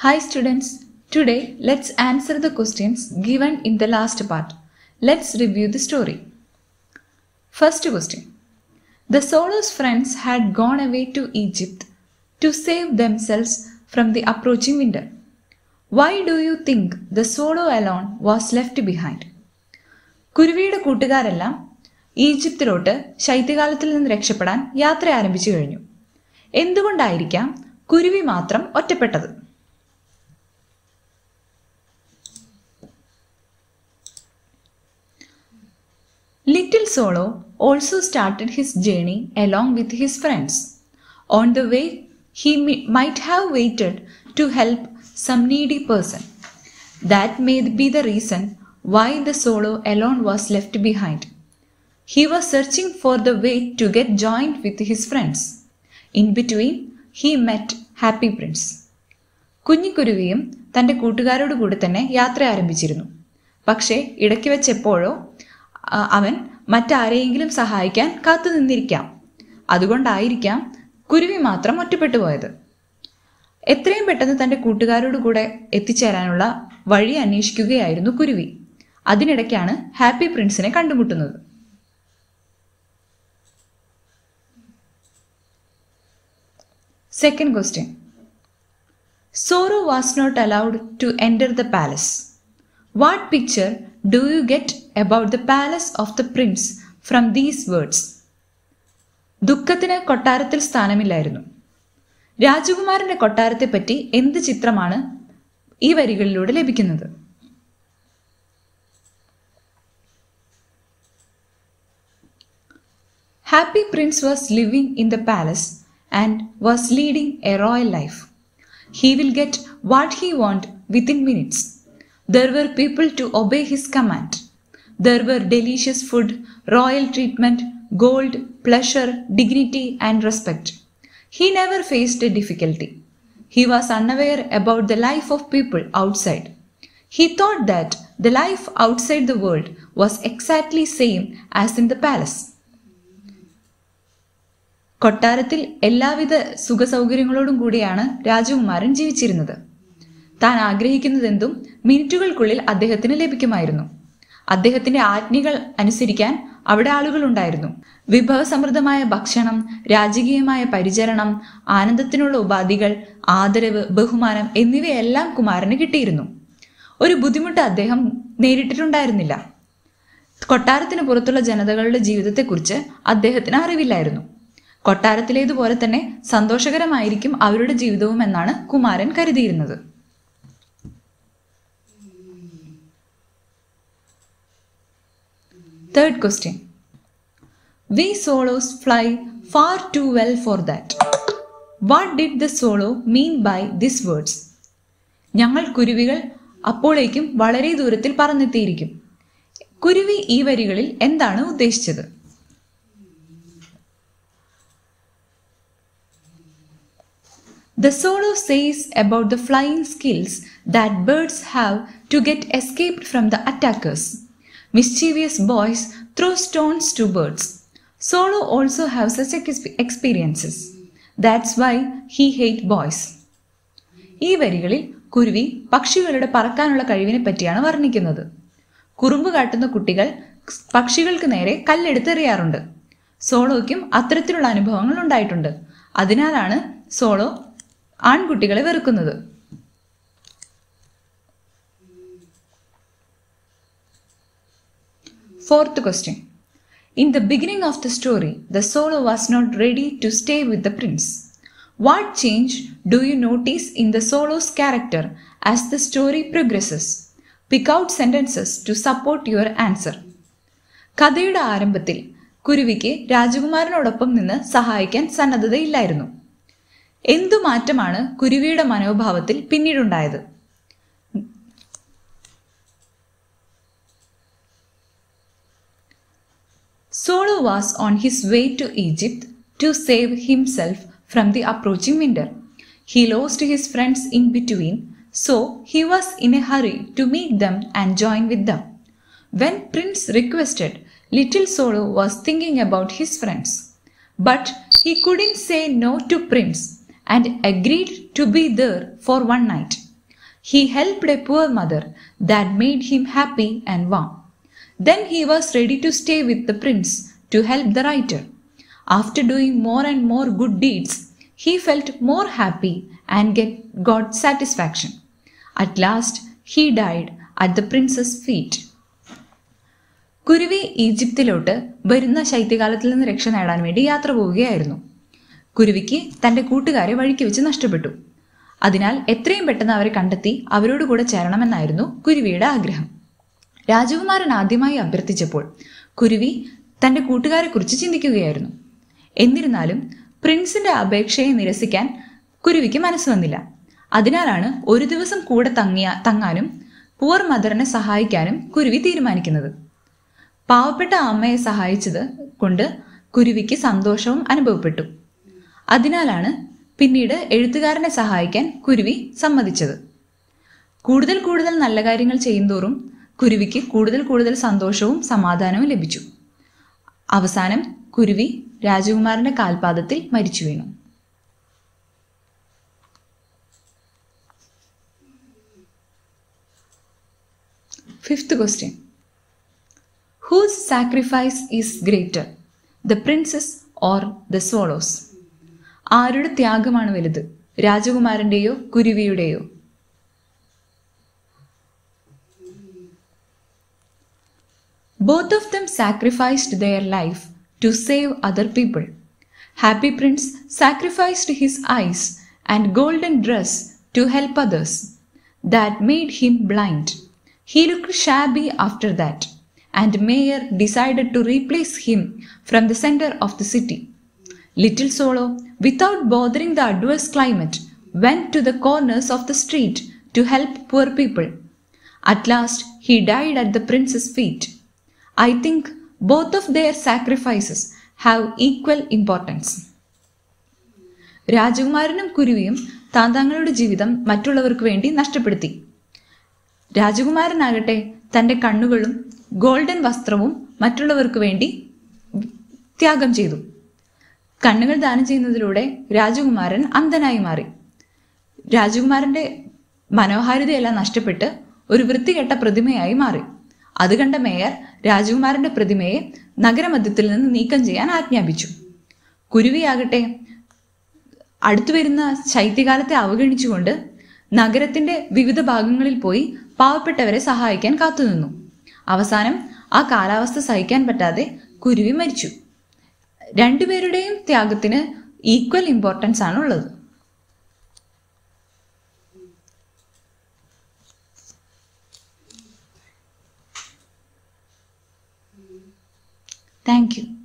Hi students, today let's answer the questions given in the last part. Let's review the story. First question. The Solo's friends had gone away to Egypt to save themselves from the approaching winter. Why do you think the Solo alone was left behind? കുരുവിയുടെ കൂട്ടുകാരെല്ലാം ഈജിപ്തിലോട്ട് ശൈത്യകാലത്തിൽ നിന്ന് രക്ഷപ്പെടാൻ യാത്ര ആരംഭിച്ചു കഴിഞ്ഞു എന്തുകൊണ്ടായിരിക്കാം കുരുവി മാത്രം ഒറ്റപ്പെട്ടത് Little Solo also started his journey along with his friends. On the way, he mi- might have waited to help some needy person. That may be the reason why the Solo alone was left behind. He was searching for the way to get joined with his friends. In between, he met Happy Prince. കുഞ്ഞിക്കുരുവിയും തൻ്റെ കൂട്ടുകാരോട് കൂടി തന്നെ യാത്ര ആരംഭിച്ചിരുന്നു പക്ഷേ ഇടയ്ക്ക് വെച്ച് എപ്പോഴോ ആ, അവൻ മറ്റാരെയെങ്കിലും സഹായിക്കാൻ കാത്തു നിന്നിരിക്കാം അതുകൊണ്ടായിരിക്കാം കുരുവി മാത്രം ഒറ്റപ്പെട്ടു പോയത് എത്രയും പെട്ടെന്ന് തൻ്റെ കൂട്ടുകാരോട് കൂടെ എത്തിച്ചേരാനുള്ള വഴി അന്വേഷിക്കുകയായിരുന്നു കുരുവി അതിനിടയ്ക്കാണ് ഹാപ്പി പ്രിൻസിനെ കണ്ടുമുട്ടുന്നത് second question Soro was not allowed to enter the palace. What picture do you get about the palace of the prince from these words? ദുഃഖത്തിന് കൊട്ടാരത്തിൽ സ്ഥാനമില്ലായിരുന്നു രാജകുമാരന്റെ കൊട്ടാരത്തെപ്പറ്റി എന്ത് ചിത്രമാണ് ഈ വരികളിലൂടെ ലഭിക്കുന്നത് Happy Prince was living in the palace and was leading a royal life. He will get what he want within minutes. There were people to obey his command. There were delicious food, royal treatment, gold, pleasure, dignity, and respect. He never faced a difficulty. He was unaware about the life of people outside. He thought that the life outside the world was exactly same as in the palace. കൊട്ടാരത്തിൽ എല്ലാവിധ സുഖസൗകര്യങ്ങളോടും കൂടിയാണ് രാജകുമാരൻ ജീവിച്ചിരുന്നത് താൻ ആഗ്രഹിക്കുന്നതെന്തും മിനിറ്റുകൾക്കുള്ളിൽ അദ്ദേഹത്തിന് ലഭിക്കുമായിരുന്നു അദ്ദേഹത്തിന്റെ ആജ്ഞകൾ അനുസരിക്കാൻ അവിടെ ആളുകളുണ്ടായിരുന്നു വിഭവസമൃദ്ധമായ ഭക്ഷണം രാജകീയമായ പരിചരണം ആനന്ദത്തിനുള്ള ഉപാധികൾ ആദരവ് ബഹുമാനം എന്നിവയെല്ലാം കുമാരന് കിട്ടിയിരുന്നു ഒരു ബുദ്ധിമുട്ട് അദ്ദേഹം നേരിട്ടിട്ടുണ്ടായിരുന്നില്ല കൊട്ടാരത്തിന് പുറത്തുള്ള ജനതകളുടെ ജീവിതത്തെക്കുറിച്ച് അദ്ദേഹത്തിന് അറിവില്ലായിരുന്നു കൊട്ടാരത്തിലേതുപോലെ തന്നെ സന്തോഷകരമായിരിക്കും അവരുടെ ജീവിതവും എന്നാണ് കുമാരൻ കരുതിയിരുന്നത് third question we swallows fly far to well for that what did the swallow mean by this words ഞങ്ങൾ കുരുവികൾ അപ്പോഴേക്കും വളരെ ദൂരത്തിൽ പറന്നെത്തിയിരിക്കും കുരുവി ഈ വരികളിൽ എന്താണ് ഉദ്ദേശിച്ചത് The solo says about the flying skills that birds have to get escaped from the attackers. Mischievous boys throw stones to birds. Solo also have such ex- experiences. That's why he hate boys. ഈ വരികളിൽ കുരുവി പക്ഷികളുടെ പറക്കാനുള്ള കഴിവിനെ പറ്റിയാണ് വർണ്ണിക്കുന്നത് കുറുമ്പ് കാട്ടുന്ന കുട്ടികൾ പക്ഷികൾക്ക് നേരെ കല്ലെടുത്തെറിയാറുണ്ട് സോളോയ്ക്കും അത്തരത്തിലുള്ള അനുഭവങ്ങൾ ഉണ്ടായിട്ടുണ്ട് അതിനാലാണ് സോളോ ആൺകുട്ടികളെ വെറുക്കുന്നത് Fourth question. In the beginning of the story, the solo was not ready to stay with the prince. What change do you notice in the solo's character as the story progresses? Pick out sentences to support your answer. കഥയുടെ ആരംഭത്തിൽ കുരുവിക്ക് രാജകുമാരനോടൊപ്പം നിന്ന് സഹായിക്കാൻ സന്നദ്ധതയില്ലായിരുന്നു എന്തു മാറ്റമാണ് കുരുവിയുടെ മനോഭാവത്തിൽ പിന്നീടുണ്ടായത് Solo was on his way to Egypt to save himself from the approaching winter. He lost his friends in between, so he was in a hurry to meet them and join with them. When Prince requested, little Solo was thinking about his friends. But he couldn't say no to Prince and agreed to be there for one night. He helped a poor mother that made him happy and warm. Then he was ready to stay with the prince to help the writer. After doing more and more good deeds, he felt more happy and get, got satisfaction. At last, he died at the prince's feet. കുരുവി ഈജിപ്തിലോട്ട് വരുന്ന ശൈത്യകാലത്തിൽ നിന്ന് രക്ഷ നേടാൻ വേണ്ടി യാത്ര പോവുകയായിരുന്നു കുരുവിക്ക് തന്റെ കൂട്ടുകാരെ വഴിക്ക് വെച്ച് നഷ്ടപ്പെട്ടു അതിനാൽ എത്രയും പെട്ടെന്ന് അവരെ കണ്ടെത്തി അവരോട് കൂടെ ചേരണമെന്നായിരുന്നു കുരുവിയുടെ ആഗ്രഹം രാജകുമാരൻ ആദ്യമായി അഭ്യർത്ഥിച്ചപ്പോൾ കുരുവി തന്റെ കൂട്ടുകാരെക്കുറിച്ച് ചിന്തിക്കുകയായിരുന്നു എന്നിരുന്നാലും പ്രിൻസിന്റെ അപേക്ഷയെ നിരസിക്കാൻ കുരുവിക്ക് മനസ്സ് വന്നില്ല അതിനാലാണ് ഒരു ദിവസം കൂടെ തങ്ങിയ തങ്ങാനും പൂർ മദറിനെ സഹായിക്കാനും കുരുവി തീരുമാനിക്കുന്നത് പാവപ്പെട്ട അമ്മയെ സഹായിച്ചത് കൊണ്ട് കുരുവിക്ക് സന്തോഷവും അനുഭവപ്പെട്ടു അതിനാലാണ് പിന്നീട് എഴുത്തുകാരനെ സഹായിക്കാൻ കുരുവി സമ്മതിച്ചത് കൂടുതൽ കൂടുതൽ നല്ല കാര്യങ്ങൾ ചെയ്യുന്തോറും കുരുവിക്ക് കൂടുതൽ കൂടുതൽ സന്തോഷവും സമാധാനവും ലഭിച്ചു അവസാനം കുരുവി രാജകുമാരന്റെ കാൽപാദത്തിൽ മരിച്ചു വീണു fifth question whose sacrifice is greater the prince's or the swallow's ആരുടെ ത്യാഗമാണ് വലുത് രാജകുമാരന്റെയോ കുരുവിയുടെയോ Both of them sacrificed their life to save other people. Happy Prince sacrificed his eyes and golden dress to help others. That made him blind. He looked shabby after that, and Mayor decided to replace him from the center of the city. Little Solo, without bothering the adverse climate, went to the corners of the street to help poor people. At last, he died at the prince's feet. I think both of their sacrifices have equal importance. രാജകുമാരനും കുരുവിയും താൻ തങ്ങളുടെ ജീവിതം മറ്റുള്ളവർക്ക് വേണ്ടി നഷ്ടപ്പെടുത്തി രാജകുമാരനാകട്ടെ തന്റെ കണ്ണുകളും golden വസ്ത്രവും മറ്റുള്ളവർക്ക് വേണ്ടി ത്യാഗം ചെയ്തു കണ്ണുകൾ ദാനം ചെയ്യുന്നതിലൂടെ രാജകുമാരൻ അന്ധനായി മാറി രാജകുമാരന്റെ മനോഹാരിതയെല്ലാം നഷ്ടപ്പെട്ട് ഒരു വൃത്തികെട്ട പ്രതിമയായി മാറി അത് കണ്ട മേയർ രാജകുമാരന്റെ പ്രതിമയെ നഗരമധ്യത്തിൽ നിന്ന് നീക്കം ചെയ്യാൻ ആജ്ഞാപിച്ചു കുരുവിയാകട്ടെ അടുത്തു വരുന്ന ശൈത്യകാലത്തെ അവഗണിച്ചുകൊണ്ട് നഗരത്തിന്റെ വിവിധ ഭാഗങ്ങളിൽ പോയി പാവപ്പെട്ടവരെ സഹായിക്കാൻ കാത്തുനിന്നു അവസാനം ആ കാലാവസ്ഥ സഹിക്കാൻ പറ്റാതെ കുരുവി മരിച്ചു രണ്ടുപേരുടെയും ത്യാഗത്തിന് ഈക്വൽ ഇമ്പോർട്ടൻസ് ആണ് ഉള്ളത് താങ്ക് യു